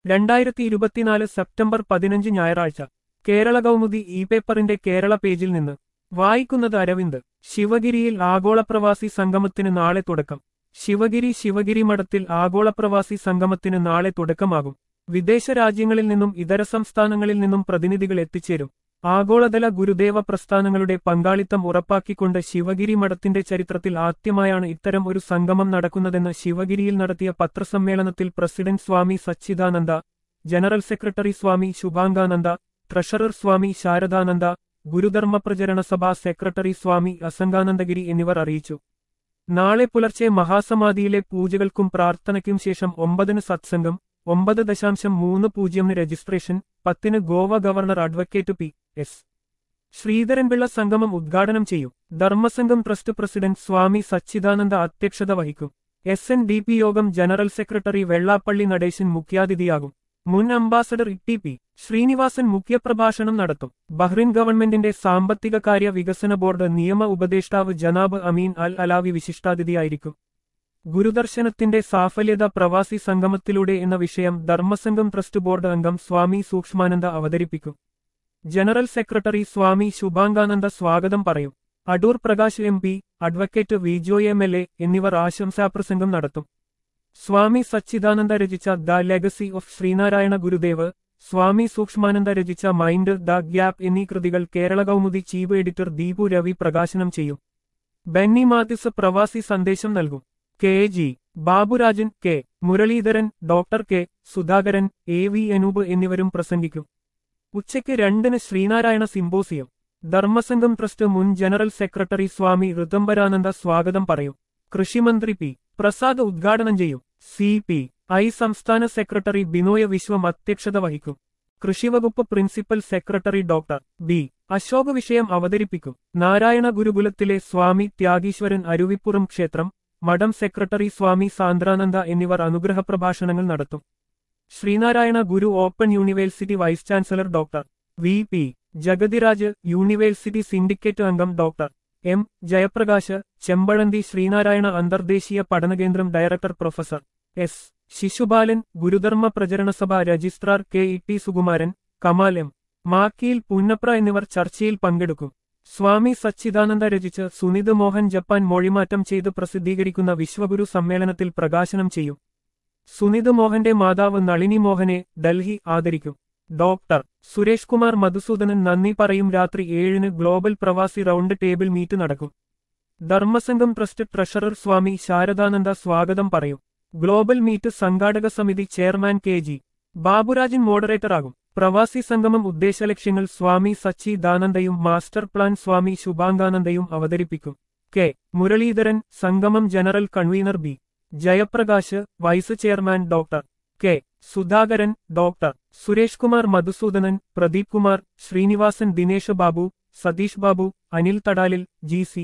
രണ്ടായിരത്തി ഇരുപത്തിനാല് സെപ്റ്റംബർ പതിനഞ്ച് ഞായറാഴ്ച കേരള കൗമുദി ഇ പേപ്പറിന്റെ കേരള പേജിൽ നിന്ന് വായിക്കുന്നത് അരവിന്ദ് ശിവഗിരിയിൽ ആഗോളപ്രവാസി സംഗമത്തിന് നാളെ തുടക്കം ശിവഗിരി ശിവഗിരി മഠത്തിൽ ആഗോളപ്രവാസി സംഗമത്തിന് നാളെ തുടക്കമാകും വിദേശ രാജ്യങ്ങളിൽ നിന്നും ഇതര സംസ്ഥാനങ്ങളിൽ നിന്നും പ്രതിനിധികൾ എത്തിച്ചേരും ആഗോളതല ഗുരുദേവ പ്രസ്ഥാനങ്ങളുടെ പങ്കാളിത്തം ഉറപ്പാക്കിക്കൊണ്ട് ശിവഗിരി മഠത്തിന്റെ ചരിത്രത്തിൽ ആദ്യമായാണ് ഇത്തരം ഒരു സംഗമം നടക്കുന്നതെന്ന് ശിവഗിരിയിൽ നടത്തിയ പത്രസമ്മേളനത്തിൽ president Swami Sachidananda general secretary Swami Subhangananda treasurer Swami Saradananda Gurudharma Pracharana Sabha secretary സ്വാമി അസംഗാനന്ദഗിരി എന്നിവർ അറിയിച്ചു നാളെ പുലർച്ചെ മഹാസമാധിയിലെ പൂജകൾക്കും പ്രാർത്ഥനയ്ക്കും ശേഷം ഒമ്പതിന് സത്സംഗം ഒമ്പത് ദശാംശം മൂന്ന് പൂജ്യമിന് രജിസ്ട്രേഷൻ പത്തിന് Goa governor advocate P S Sreedharan Pillai സംഗമം ഉദ്ഘാടനം ചെയ്യും ധർമ്മസംഘം ട്രസ്റ്റ് പ്രസിഡന്റ് സ്വാമി സച്ചിദാനന്ദ അധ്യക്ഷത വഹിക്കും S N D P Yogam general secretary Vellappally Natesan മുഖ്യാതിഥിയാകും മുൻ അംബാസഡർ ഇ പി ശ്രീനിവാസൻ മുഖ്യപ്രഭാഷണം നടത്തും ബഹ്റിൻ ഗവൺമെന്റിന്റെ സാമ്പത്തിക കാര്യ വികസന ബോർഡ് നിയമ ഉപദേഷ്ടാവ് ജനാബ് അമീൻ അൽ അലാവി വിശിഷ്ടാതിഥിയായിരിക്കും ഗുരുദർശനത്തിന്റെ സാഫല്യത പ്രവാസി സംഗമത്തിലൂടെ എന്ന വിഷയം ധർമ്മസംഘം ട്രസ്റ്റ് ബോർഡ് അംഗം സ്വാമി സൂക്ഷ്മാനന്ദ അവതരിപ്പിക്കും ജനറൽ സെക്രട്ടറി സ്വാമി ശുഭാംഗാനന്ദ സ്വാഗതം പറയും Adoor Prakash M P advocate Vijo M L A എന്നിവർ ആശംസാപ്രസംഗം നടത്തും സ്വാമി സച്ചിദാനന്ദ രചിച്ച the legacy of Sreenarayana Gurudev Swami Sukshmananda രചിച്ച മൈൻഡ് ദ ഗ്യാപ്പ് എന്നീ കൃതികൾ കേരള കൗമുദി ചീഫ് എഡിറ്റർ ദീപു രവി പ്രകാശനം ചെയ്യും ബെന്നി മാത്യുസ് പ്രവാസി സന്ദേശം നൽകും K G Baburajan K Muraleedharan doctor K Sudhakaran A V Anoop എന്നിവരും പ്രസംഗിക്കും ഉച്ചയ്ക്ക് രണ്ടിന് ശ്രീനാരായണ സിംബോസിയം ധർമ്മസംഘം ട്രസ്റ്റ് മുൻ ജനറൽ സെക്രട്ടറി സ്വാമി ഋതംബരാനന്ദ സ്വാഗതം പറയും കൃഷിമന്ത്രി പി പ്രസാദ് ഉദ്ഘാടനം ചെയ്യും സി പി ഐ സംസ്ഥാന സെക്രട്ടറി ബിനോയ് വിശ്വം അധ്യക്ഷത വഹിക്കും കൃഷിവകുപ്പ് principal secretary doctor B Ashok വിഷയം അവതരിപ്പിക്കും നാരായണ ഗുരുകുലത്തിലെ സ്വാമി ത്യാഗീശ്വരൻ അരുവിപ്പുറം ക്ഷേത്രം മഠം സെക്രട്ടറി സ്വാമി സാന്ദ്രാനന്ദ എന്നിവർ അനുഗ്രഹ പ്രഭാഷണങ്ങൾ നടത്തും Sreenarayana Guru open university vice chancellor doctor V P Jagathiraj university syndicate അംഗം ഡോക്ടർ എം ജയപ്രകാശ് ചെമ്പഴന്തി ശ്രീനാരായണ അന്തർദേശീയ പഠനകേന്ദ്രം director professor S Sisupalan Gurudharma Pracharana Sabha registrar K E T Sukumaran Kamal M Makkiyil Punnapra എന്നിവർ ചർച്ചയിൽ പങ്കെടുക്കും സ്വാമി സച്ചിദാനന്ദ രചിച്ച് സുനിത് മോഹൻ ജപ്പാൻ മൊഴിമാറ്റം ചെയ്ത് പ്രസിദ്ധീകരിക്കുന്ന വിശ്വഗുരു സമ്മേളനത്തിൽ പ്രകാശനം ചെയ്യും സുനിത് മോഹന്റെ മാതാവ് നളിനി മോഹനെ ഡൽഹി ആദരിക്കും ഡോക്ടർ സുരേഷ് കുമാർ മധുസൂദനൻ നന്ദി പറയും രാത്രി ഏഴിന് ഗ്ലോബൽ പ്രവാസി റൗണ്ട് ടേബിൾ മീറ്റ് നടക്കും ധർമ്മസംഘം ട്രസ്റ്റ് ട്രഷറർ സ്വാമി ശാരദാനന്ദ സ്വാഗതം പറയും ഗ്ലോബൽ മീറ്റ് സംഘാടക സമിതി ചെയർമാൻ കെ ജി ബാബുരാജൻ മോഡറേറ്ററാകും പ്രവാസി സംഗമം ഉദ്ദേശലക്ഷ്യങ്ങൾ സ്വാമി സച്ചിദാനന്ദയും മാസ്റ്റർ പ്ലാൻ സ്വാമി ശുഭാംഗാനന്ദയും അവതരിപ്പിക്കും കെ മുരളീധരൻ സംഗമം general convener B Jayaprakash vice chairman doctor K Sudhakaran doctor Suresh Kumar Madhusoodanan Pradeep Kumar Sreenivasan Dinesh Babu Satheesh Babu Anil Thadalil G C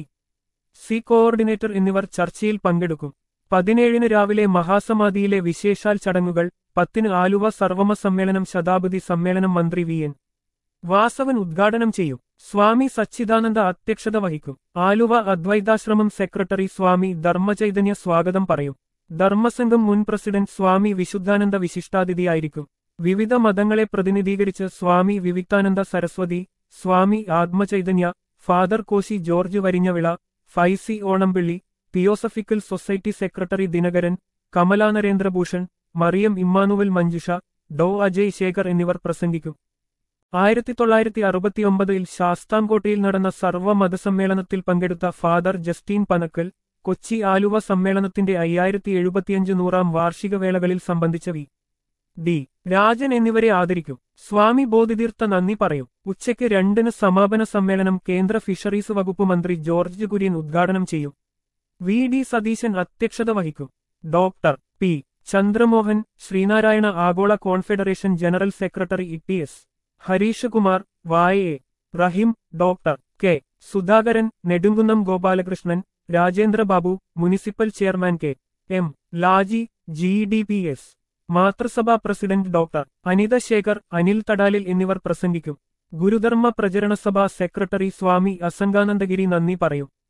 C coordinator എന്നിവർ ചർച്ചയിൽ പങ്കെടുക്കും പതിനേഴിന് രാവിലെ മഹാസമാധിയിലെ വിശേഷാൽ ചടങ്ങുകൾ പത്തിന് ആലുവ സർവമ സമ്മേളനം ശതാബ്ദി സമ്മേളനം മന്ത്രി വി എൻ വാസവൻ ഉദ്ഘാടനം ചെയ്യും സ്വാമി സച്ചിദാനന്ദ അധ്യക്ഷത വഹിക്കും ആലുവ അദ്വൈതാശ്രമം സെക്രട്ടറി സ്വാമി ധർമ്മചൈതന്യ സ്വാഗതം പറയും ധർമ്മസംഘം മുൻ പ്രസിഡന്റ് സ്വാമി വിശുദ്ധാനന്ദ വിശിഷ്ടാതിഥിയായിരിക്കും വിവിധ മതങ്ങളെ പ്രതിനിധീകരിച്ച് Swami Vivikthananda Saraswathi Swami Athmachaithanya father Koshy George Varinjavila Faizy Onampilly theosophical society secretary Dinakaran Kamala Narendrabhushan Mariyam Emmanuel Manjusha ഡോ അജയ് ശേഖർ എന്നിവർ പ്രസംഗിക്കും ആയിരത്തി തൊള്ളായിരത്തി അറുപത്തിയൊമ്പതിൽ ശാസ്താംകോട്ടയിൽ നടന്ന സർവ്വമതസമ്മേളനത്തിൽ പങ്കെടുത്ത ഫാദർ ജസ്റ്റീൻ പനക്കൽ കൊച്ചി ആലുവ സമ്മേളനത്തിന്റെ അയ്യായിരത്തി എഴുപത്തിയഞ്ച് നൂറാം വാർഷിക വേളകളിൽ സംബന്ധിച്ച വി ഡി രാജൻ എന്നിവരെ ആദരിക്കും സ്വാമി ബോധിതീർത്ഥ നന്ദി പറയും ഉച്ചയ്ക്ക് രണ്ടിന് സമാപന സമ്മേളനം കേന്ദ്ര ഫിഷറീസ് വകുപ്പ് മന്ത്രി ജോർജ് കുര്യൻ ഉദ്ഘാടനം ചെയ്യും വി ഡി സതീശൻ അധ്യക്ഷത വഹിക്കും ഡോക്ടർ പി ചന്ദ്രമോഹൻ ശ്രീനാരായണ ആഗോള confederation general secretary E T S Harish Kumar വായ Rahim doctor K Sudhakaran Nedumkunnam Gopalakrishnan Rajendrababu municipal chairman K M Laji G D P S Mathrusabha president doctor Anitha Sekhar Anil Thadalil എന്നിവർ പ്രസംഗിക്കും ഗുരുധർമ്മ പ്രചരണ സഭ സെക്രട്ടറി സ്വാമി അസംഗാനന്ദഗിരി നന്ദി പറയും